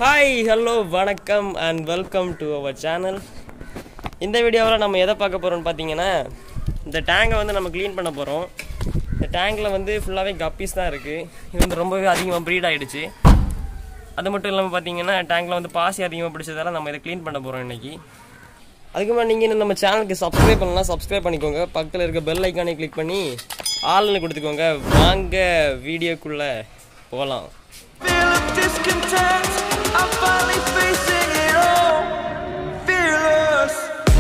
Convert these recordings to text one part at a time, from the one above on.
Hi hello வணக்கம் and welcome to our channel இந்த வீடியோவில் நம்ம எதை பார்க்க போகிறோம்னு பார்த்தீங்கன்னா இந்த டேங்கை வந்து நம்ம க்ளீன் பண்ண போகிறோம் இந்த டேங்கில் வந்து ஃபுல்லாகவே கப்பீஸ் தான் இருக்குது இது வந்து ரொம்பவே அதிகமாக ப்ரீட் ஆகிடுச்சு அது மட்டும் இல்லாமல் பார்த்தீங்கன்னா டேங்கில் வந்து பாசி அதிகமாக பிடிச்சதால நம்ம இதை க்ளீன் பண்ண போகிறோம் இன்றைக்கி அதுக்கு முன்னாடி நீங்கள் இன்னும் நம்ம சேனலுக்கு சப்ஸ்கிரைப் பண்ணலாம் சப்ஸ்கிரைப் பண்ணிக்கோங்க பக்கத்தில் இருக்க பெல் ஐக்கானை கிளிக் பண்ணி ஆள்னு கொடுத்துக்கோங்க வாங்க வீடியோக்குள்ளே போகலாம் Feel of discontent. I'm finally facing it all. Fearless.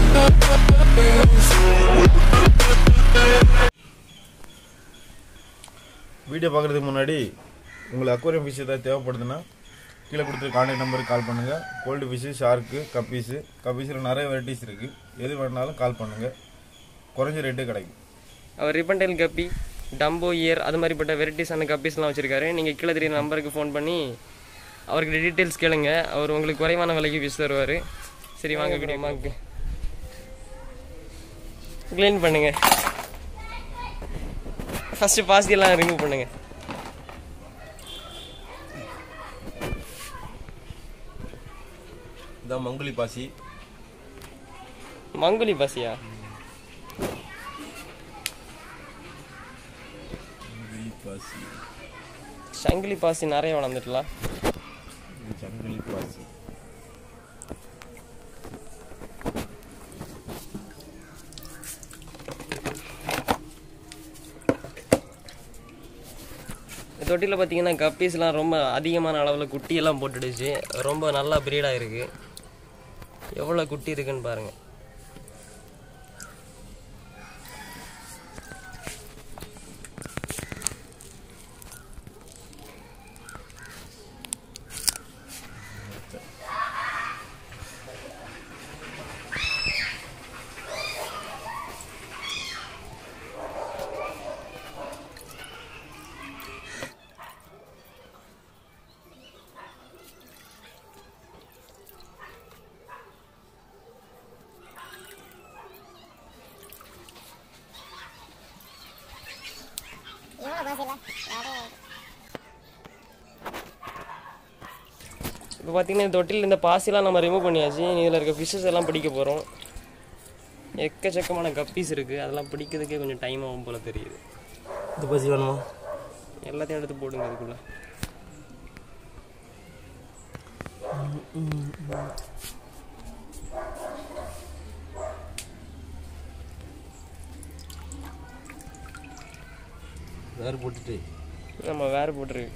Video பார்க்குறதுக்கு முன்னாடி உங்களுக்கு அக்வாரியம் ஃபிஷ் ஏதாவது தேவைப்படுதுன்னா கீழே கொடுத்துருக்க கான்டாக்ட் நம்பருக்கு கால் பண்ணுங்கள் கோல்டு ஃபிஷ்ஷு ஷார்க்கு கப்பீஸு கப்பீஸில் நிறைய வெரைட்டிஸ் இருக்குது எது வேணாலும் கால் பண்ணுங்கள் குறைஞ்ச ரேட்டே கிடைக்கும் அவர் ரிப்பன்டைல் கப்பி டம்போ இயர் அது மாதிரிப்பட்ட வெரைட்டிஸான கப்பீஸ்லாம் வச்சுருக்காரு நீங்கள் கீழே தெரியுற நம்பருக்கு ஃபோன் பண்ணி அவருக்கு டீட்டெயில்ஸ் கேளுங்க அவர் உங்களுக்கு குறைவான விலைக்கு ஃபிஷ் தருவார் சரி வாங்க வீடியோமாக்கு க்ளீன் பண்ணுங்க ஃபஸ்ட்டு பாசியெல்லாம் ரிமூவ் பண்ணுங்க இதான் மங்குலி பாசி மங்குலி பாசியா மங்குலி பாசி சங்கிலி பாசி நிறைய வளர்ந்துட்டலாம் இது சங்கிலி பாசி இந்த தொட்டியில் பார்த்தீங்கன்னா கப்பீஸ்லாம் ரொம்ப அதிகமான அளவில் குட்டியெல்லாம் போட்டுடுச்சு ரொம்ப நல்லா ப்ரீடாக இருக்குது எவ்வளோ குட்டி இருக்குன்னு பாருங்கள் இப்போ பார்த்தீங்கன்னா இந்த தொட்டியில் இந்த பாசிலாம் நம்ம ரிமூவ் பண்ணியாச்சு இதில் இருக்க ஃபிஷ்ஷஸ் எல்லாம் பிடிக்க போகிறோம் எக்கச்சக்கமான கப்பீஸ் இருக்குது அதெல்லாம் பிடிக்கிறதுக்கே கொஞ்சம் டைம் ஆகும் போல் தெரியுது இது பாசி வேணுமா எல்லாத்தையும் எடுத்து போடுங்க இதுக்குள்ளே வேறு போட்டுட்டு நம்ம வேறு போட்டுருக்கு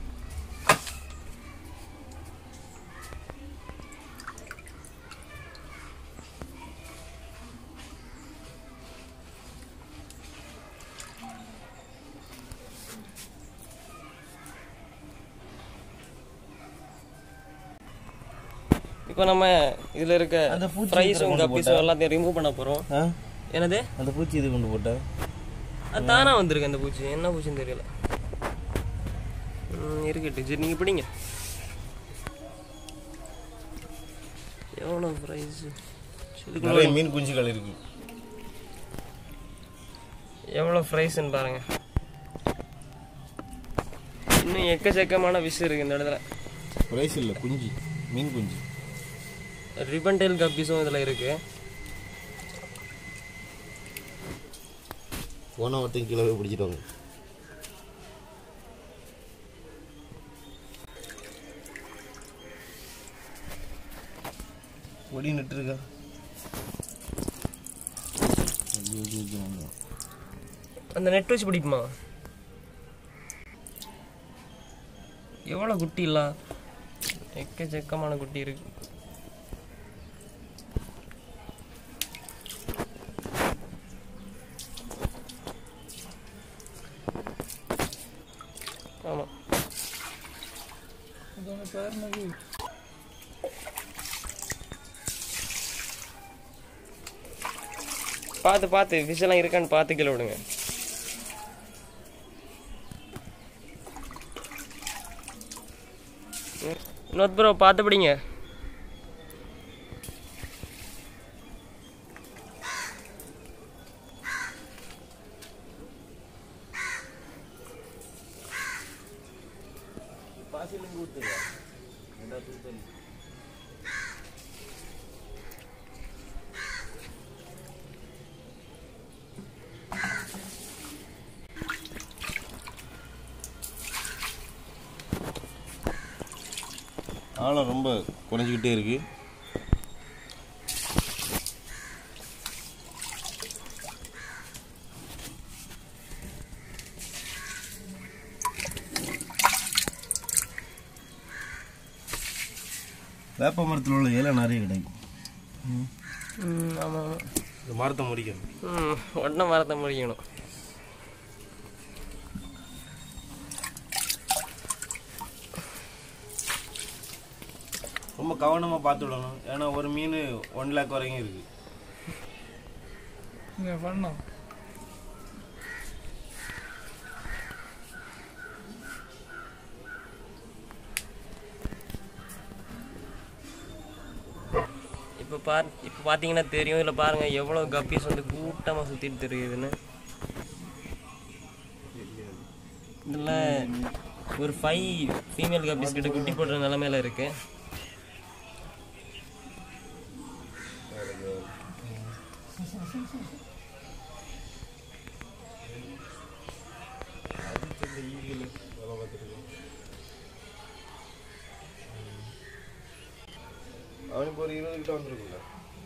இப்போ நம்ம இதில் இருக்க அந்த பூச்சி ஃப்ரைஸும் கொண்டு கப்பீஸும் எல்லாத்தையும் ரிமூவ் பண்ண போகிறோம் ஆ என்னது அந்த பூச்சி இது கொண்டு போட்டேன் அது தானா வந்திருக்கு அந்த பூச்சி என்ன பூச்சின்னு தெரியல ம், இருக்கட்டும் சரி நீங்கள் பிடிங்க எவ்வளோ ப்ரைஸ் நிறைய மீன் குஞ்சுகள் இருக்கு எவ்வளோ ப்ரைஸ்ன்னு பாருங்க இன்னும் எக்கச்சக்கமான விஷ் இருக்கு இந்த இடத்துல ப்ரைஸ் இல்லை குஞ்சு மீன் குஞ்சு ரிப்பன் டெயில் கப்பீஸும் இதில் இருக்கு போன ஒருத்தன் கீழே போய் பிடிச்சிட்டு வாங்க பொடி நட்டுருக்கா அந்த நெட் வச்சு பிடிக்குமா எவ்வளோ குட்டி இல்ல எக்கச்சக்கமான குட்டி இருக்கு ஆமாம் பார்த்து பார்த்து fish எல்லாம் இருக்கான்னு பார்த்து கீழே விடுங்க நோத் ப்ரோ பார்த்து பிடிங்க ஆழம் ரொம்ப குறைஞ்சிக்கிட்டே இருக்கு வேப்ப மரத்தில் உள்ள இலை நிறைய கிடைக்கும் ம் ஆமாம் ஆமாம் இந்த மரத்தை முறிக்கணும் ம் உடனே மரத்தை முடிக்கணும் ரொம்ப கவனமாக பார்த்து விடணும் ஏன்னா ஒரு மீன் ஒன் லேக் வரைக்கும் இருக்கு இங்கே பண்ணோம் இப்போ பார் இப்போ பார்த்தீங்கன்னா தெரியும் இதில் பாருங்கள் எவ்வளோ கப்பீஸ் வந்து கூட்டமாக சுற்றிட்டு தெரியுதுன்னு இதில் ஒரு ஃபைவ் ஃபீமேல் கப்பீஸ் கிட்ட குட்டி போடுற நிலமையில இருக்கு அவனுக்கு ஒரு இருபது கிட்ட வந்துருக்குல்ல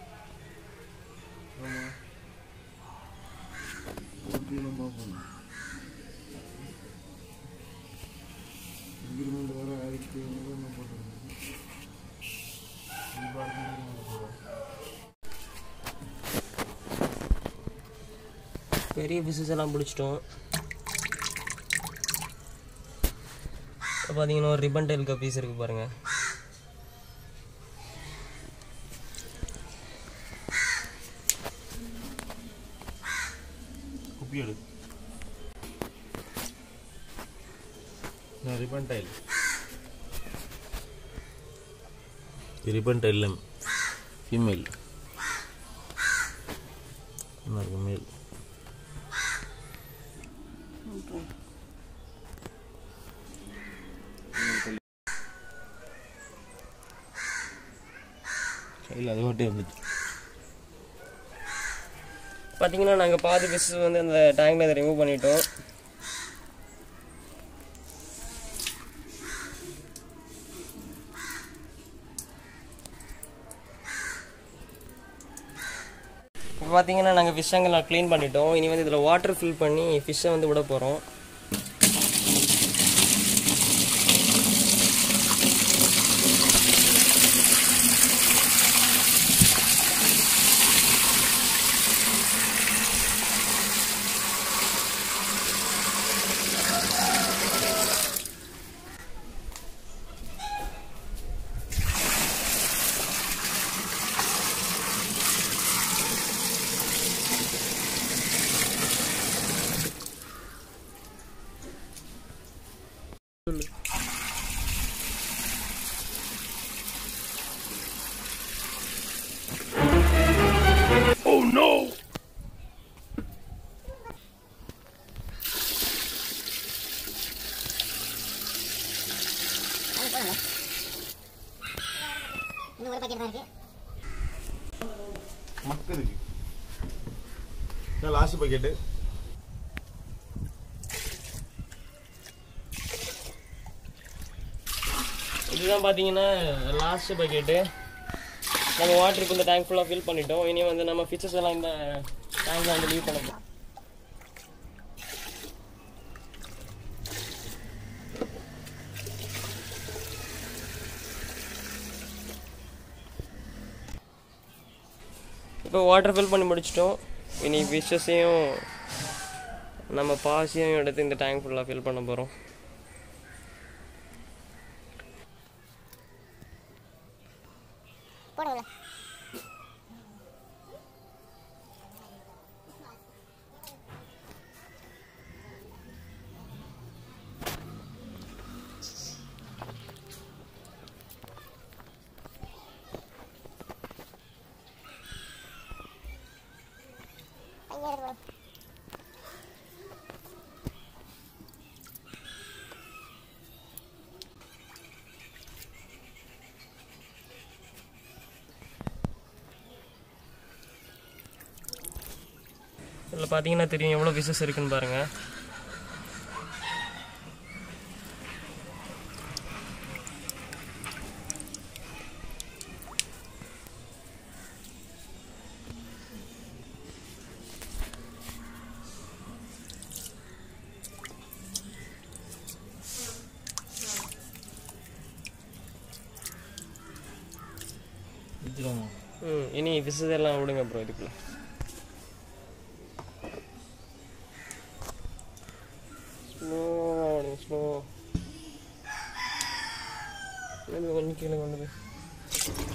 பெரிய ஃபிஷஸ் எல்லாம் பிடிச்சிட்டோம் இப்போ பார்த்தீங்கன்னா ஒரு ரிப்பன் டைல் கப்பீஸ் இருக்குது பாருங்கள் குப்பி எடு ribbon tail ribbon tail female இருக்கு மேல் கையில் அது மட்டும் இருந்துச்சு பார்த்தீங்கன்னா நாங்கள் பாதி ஃபிஷ் வந்து அந்த டேங்க்ல இதை ரிமூவ் பண்ணிட்டோம் இப்போ பார்த்தீங்கன்னா நாங்கள் ஃபிஷ் அங்கே க்ளீன் பண்ணிட்டோம் இனி வந்து இதில் வாட்டர் ஃபில் பண்ணி ஃபிஷ்ஷை வந்து விட போகிறோம் இன்னும் ஒரு பாக்கெட் தான் இருக்கு மக்குதுக்கு லாஸ்ட் பக்கெட்டு இதுதான் பார்த்தீங்கன்னா லாஸ்ட் பக்கெட்டு நம்ம வாட்டர் இப்போ இந்த டேங்க் ஃபுல்லாக ஃபில் பண்ணிட்டோம் இனி வந்து நம்ம ஃபிஷஸ் எல்லாம் இந்த டேங்க்ல வந்து லீவ் பண்ண போறோம். இப்போ வாட்டர் ஃபில் பண்ணி முடிச்சிட்டோம் இனி ஃபிஷ்ஷஸையும் நம்ம பாசியும் எடுத்து இந்த டேங்க் ஃபுல்லாக ஃபில் பண்ண போகிறோம் போடுங்களா பையன் எடுத்து வா. இதில் பார்த்தீங்கன்னா தெரியும் எவ்வளோ ஃபிஷஸ் இருக்குன்னு பாருங்கள் ம் இனி ஃபிஷஸ் எல்லாம் விடுங்க ப்ரோ இதுக்குள்ள ஸ்லோ ஸ்லோ கொஞ்சம் கீழே கொண்டு போய்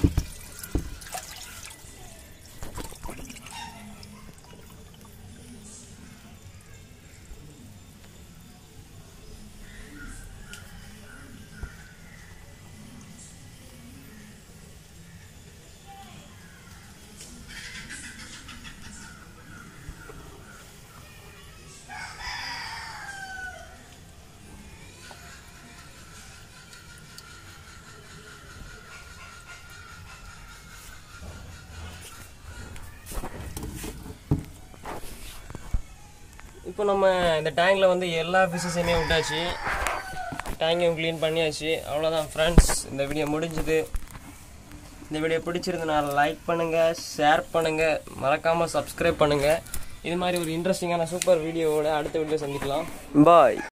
இப்போ நம்ம இந்த டேங்கில் வந்து எல்லா ஃபிஷஸையுமே விட்டாச்சு டேங்கையும் க்ளீன் பண்ணியாச்சு அவ்வளோதான் ஃப்ரெண்ட்ஸ் இந்த வீடியோ முடிஞ்சுது இந்த வீடியோ பிடிச்சிருந்தனால லைக் பண்ணுங்கள் ஷேர் பண்ணுங்கள் மறக்காமல் சப்ஸ்கிரைப் பண்ணுங்கள் இது மாதிரி ஒரு இன்ட்ரெஸ்டிங்கான சூப்பர் வீடியோவோட அடுத்த வீடியோ சந்திக்கலாம் பாய்